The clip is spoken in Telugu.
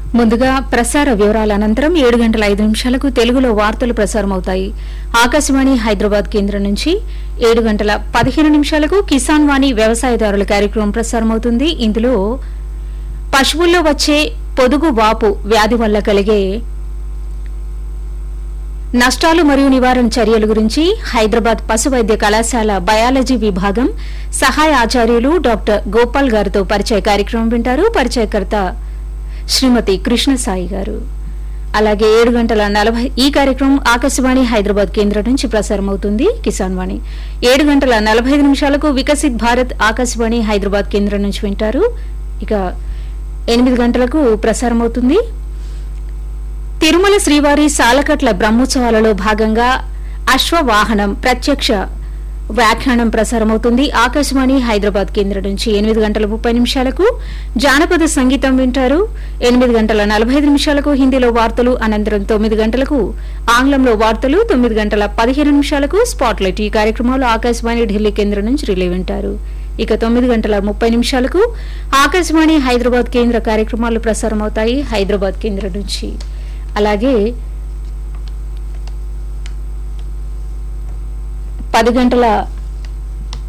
ముందుగా ప్రసార వివరాల అనంతరం ఏడు గంటల ఐదు నిమిషాలకు తెలుగులో వార్తలు ప్రసారమవుతాయి ఆకాశవాణి హైదరాబాద్ కేంద్రం నుంచి ఏడు గంటల పదిహేను నిమిషాలకు కిసాన్ వాణి వ్యవసాయదారుల కార్యక్రమం ప్రసారమవుతుంది ఇందులో పశువుల్లో వచ్చే పొదుగు వాపు వ్యాధి వల్ల కలిగే నష్టాలు మరియు నివారణ చర్యల గురించి హైదరాబాద్ పశు వైద్య కళాశాల బయాలజీ విభాగం సహాయ ఆచార్యులు డాక్టర్ గోపాల్ గారితో పరిచయ కార్యక్రమం వింటారు పరిచయకర్త శ్రీమతి కృష్ణసాయి గారు అలాగే ఏడు గంటల నలభై ఈ కార్యక్రమం ఆకాశవాణి హైదరాబాద్ కేంద్రం నుంచి ప్రసారమవుతుంది కిసాన్ వాణి ఏడు గంటల నలభై ఐదు నిమిషాలకు వికసిత్ భారత్ ఆకాశవాణి హైదరాబాద్ కేంద్రం నుంచి వింటారు ఇక ఎనిమిది గంటలకు ప్రసారమవుతుంది తిరుమల శ్రీవారి సాలకట్ల బ్రహ్మోత్సవాలలో భాగంగా అశ్వవాహనం ప్రత్యక్ష వ్యాఖ్యానం ప్రసారమవుతుంది ఆకాశవాణి హైదరాబాద్ కేంద్రం నుంచి ఎనిమిది గంటల ముప్పై నిమిషాలకు జానపద సంగీతం వింటారు ఎనిమిది గంటల నలభై ఐదు నిమిషాలకు హిందీలో వార్తలు అనంతరం తొమ్మిది గంటలకు ఆంగ్లంలో వార్తలు తొమ్మిది గంటల పదిహేను నిమిషాలకు స్పాట్లైట్ ఈ కార్యక్రమాలు ఆకాశవాణి ఢిల్లీ కేంద్రం నుంచి రిలే వింటారు ఇక తొమ్మిది గంటల ముప్పై నిమిషాలకు ఆకాశవాణి హైదరాబాద్ కేంద్ర కార్యక్రమాలు ప్రసారమవుతాయి హైదరాబాద్ కేంద్రం నుంచి అలాగే పది గంటల